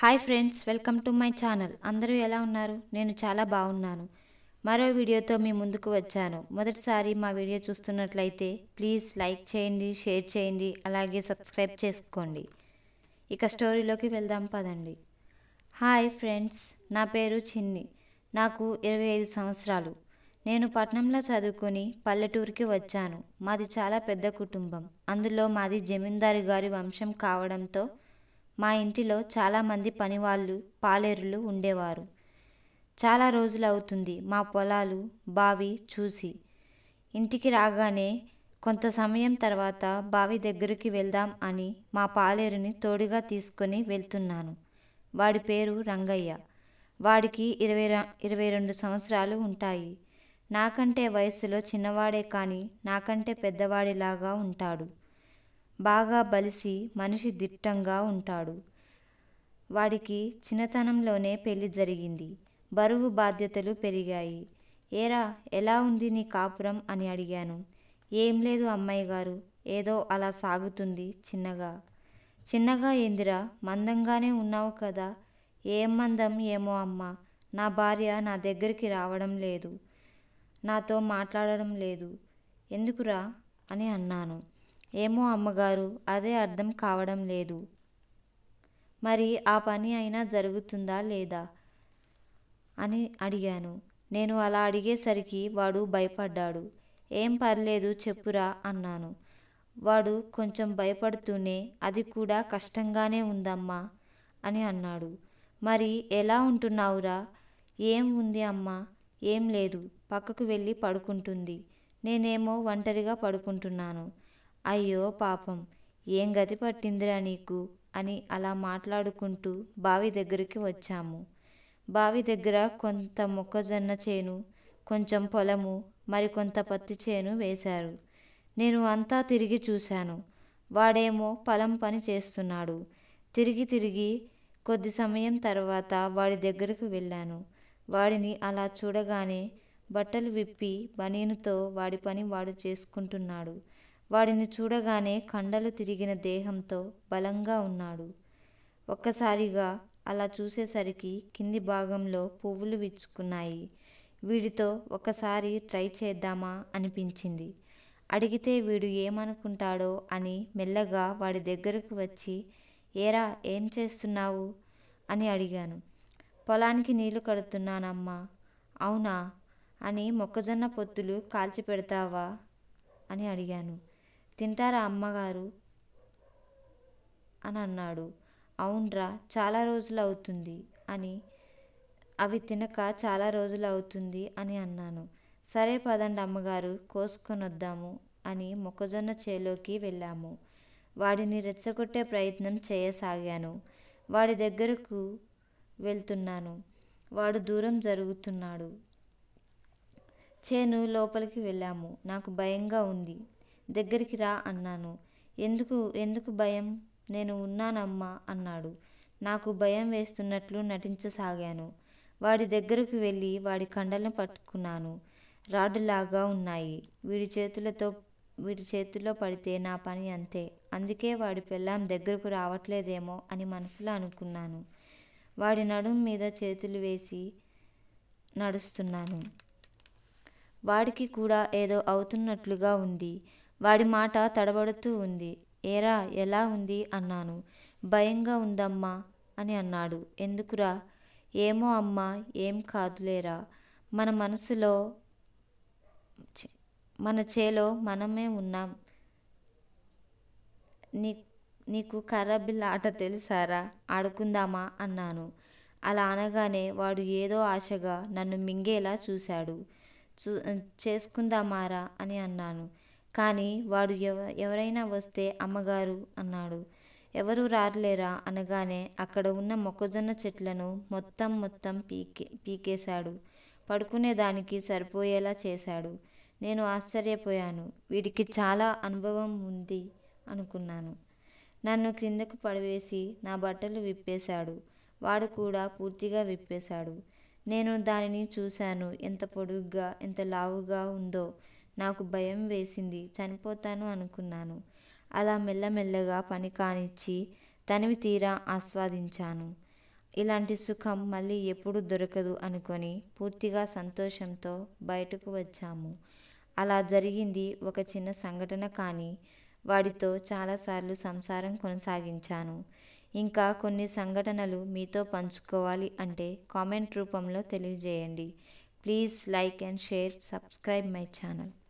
hi friends welcome to my channel అందరూ ఎలా ఉన్నారు నేను చాలా బాగున్నాను మరో వీడియోతో మీ ముందుకు వచ్చాను మొదటిసారి మా వీడియో చూస్తున్నట్లయితే ప్లీజ్ లైక్ చేయండి షేర్ చేయండి అలాగే సబ్స్క్రైబ్ చేసుకోండి ఇక స్టోరీలోకి వెళ్దాం పదండి హాయ్ ఫ్రెండ్స్ నా పేరు చిన్ని నాకు ఇరవై ఐదు సంవత్సరాలు నేను పట్నంలో చదువుకొని పల్లెటూరికి వచ్చాను మాది చాలా పెద్ద కుటుంబం అందులో మాది జమీందారు గారి వంశం కావడంతో మా ఇంటిలో చాలామంది పనివాళ్ళు పాలేరులు ఉండేవారు చాలా రోజులు అవుతుంది మా పొలాలు బావి చూసి ఇంటికి రాగానే కొంత సమయం తర్వాత బావి దగ్గరికి వెళ్దాం అని మా పాలేరుని తోడుగా తీసుకొని వెళ్తున్నాను వాడి పేరు రంగయ్య వాడికి ఇరవై ర- ఇరవై రెండు సంవత్సరాలు ఉంటాయి నాకంటే వయసులో చిన్నవాడే కానీ నాకంటే పెద్దవాడిలాగా ఉంటాడు బాగా బలిసి మనిషి దిట్టంగా ఉంటాడు వాడికి చిన్నతనంలోనే పెళ్లి జరిగింది బరువు బాధ్యతలు పెరిగాయి ఏరా ఎలా ఉంది నీ కాపురం అని అడిగాను ఏం లేదు అమ్మాయి గారు ఏదో అలా సాగుతుంది చిన్నగా చిన్నగా ఏందిరా మందంగానే ఉన్నావు కదా ఏం మందం ఏమో అమ్మా నా భార్య నా దగ్గరికి రావడం లేదు నాతో మాట్లాడడం లేదు ఎందుకురా అని అన్నాను ఏమో అమ్మగారు అదే అర్థం కావడం లేదు మరి ఆ పని అయినా జరుగుతుందా లేదా అని అడిగాను నేను అలా అడిగేసరికి వాడు భయపడ్డాడు ఏం పర్లేదు చెప్పురా అన్నాను వాడు కొంచెం భయపడుతూనే అది కూడా కష్టంగానే ఉందమ్మా అని అన్నాడు మరి ఎలా ఉంటున్నావురా ఏం ఉంది అమ్మా ఏం లేదు పక్కకు వెళ్ళి పడుకుంటుంది నేనేమో ఒంటరిగా పడుకుంటున్నాను అయ్యో పాపం ఏం గతి పట్టిందిరా నీకు అని అలా మాట్లాడుకుంటూ బావి దగ్గరికి వచ్చాము బావి దగ్గర కొంత మొక్కజొన్న చేను కొంచెం పొలము మరికొంత పత్తి చేను వేశారు నేను అంతా తిరిగి చూశాను వాడేమో పొలం పని చేస్తున్నాడు తిరిగి తిరిగి కొద్ది సమయం తర్వాత వాడి దగ్గరకు వెళ్ళాను వాడిని అలా చూడగానే బట్టలు విప్పి బనీనుతో వాడి పని వాడు చేసుకుంటున్నాడు వాడిని చూడగానే కండలు తిరిగిన దేహంతో బలంగా ఉన్నాడు ఒక్కసారిగా అలా చూసేసరికి కింది భాగంలో పువ్వులు విచ్చుకున్నాయి వీడితో ఒకసారి ట్రై చేద్దామా అనిపించింది అడిగితే వీడు ఏమనుకుంటాడో అని మెల్లగా వాడి దగ్గరకు వచ్చి ఏరా ఏం చేస్తున్నావు అని అడిగాను పొలానికి నీళ్లు కడుతున్నానమ్మా అవునా అని మొక్కజొన్న పొత్తులు కాల్చి పెడతావా అని అడిగాను తింటారా అమ్మగారు అని అన్నాడు అవునరా చాలా రోజులు అవుతుంది అని అవి తినక చాలా రోజులు అవుతుంది అని అన్నాను సరే పదండి అమ్మగారు కోసుకొని వద్దాము అని మొక్కజొన్న చేలోకి వెళ్ళాము వాడిని రెచ్చగొట్టే ప్రయత్నం చేయసాగాను వాడి దగ్గరకు వెళ్తున్నాను వాడు దూరం జరుగుతున్నాడు చేను లోపలికి వెళ్ళాము నాకు భయంగా ఉంది దగ్గరికి రా అన్నాను ఎందుకు ఎందుకు భయం నేను ఉన్నానమ్మా అన్నాడు నాకు భయం వేస్తున్నట్లు నటించసాగాను వాడి దగ్గరకు వెళ్ళి వాడి కండలను పట్టుకున్నాను రాడ్డులాగా ఉన్నాయి వీడి చేతులతో వీడి చేతుల్లో పడితే నా పని అంతే అందుకే వాడి పెళ్ళాం దగ్గరకు రావట్లేదేమో అని మనసులో అనుకున్నాను వాడి నడుం మీద చేతులు వేసి నడుస్తున్నాను వాడికి కూడా ఏదో అవుతున్నట్లుగా ఉంది వాడి మాట తడబడుతూ ఉంది ఏరా ఎలా ఉంది అన్నాను భయంగా ఉందమ్మా అని అన్నాడు ఎందుకురా ఏమో అమ్మా ఏం కాదులేరా మన మనసులో చి- మన చేలో మనమే ఉన్నాం నీ నీకు కర్ర బిల్ల ఆట తెలుసారా ఆడుకుందామా అన్నాను అలా అనగానే వాడు ఏదో ఆశగా నన్ను మింగేలా చూశాడు చూ చేసుకుందామారా అని అన్నాను కానీ వాడు ఎవ ఎవరైనా వస్తే అమ్మగారు అన్నాడు ఎవరు రారులేరా అనగానే అక్కడ ఉన్న మొక్కజొన్న చెట్లను మొత్తం మొత్తం పీకే పీకేశాడు పడుకునే దానికి సరిపోయేలా చేశాడు నేను ఆశ్చర్యపోయాను వీడికి చాలా అనుభవం ఉంది అనుకున్నాను నన్ను క్రిందకు పడవేసి నా బట్టలు విప్పేశాడు వాడు కూడా పూర్తిగా విప్పేశాడు నేను దానిని చూశాను ఎంత పొడుగ్గా ఎంత లావుగా ఉందో నాకు భయం వేసింది చనిపోతాను అనుకున్నాను అలా మెల్లమెల్లగా పని కానిచ్చి తనివి తీరా ఆస్వాదించాను ఇలాంటి సుఖం మళ్ళీ ఎప్పుడు దొరకదు అనుకొని పూర్తిగా సంతోషంతో బయటకు వచ్చాము అలా జరిగింది ఒక చిన్న సంఘటన కానీ వాడితో చాలాసార్లు సంసారం కొనసాగించాను ఇంకా కొన్ని సంఘటనలు మీతో పంచుకోవాలి అంటే కామెంట్ రూపంలో తెలియజేయండి please like and share subscribe my channel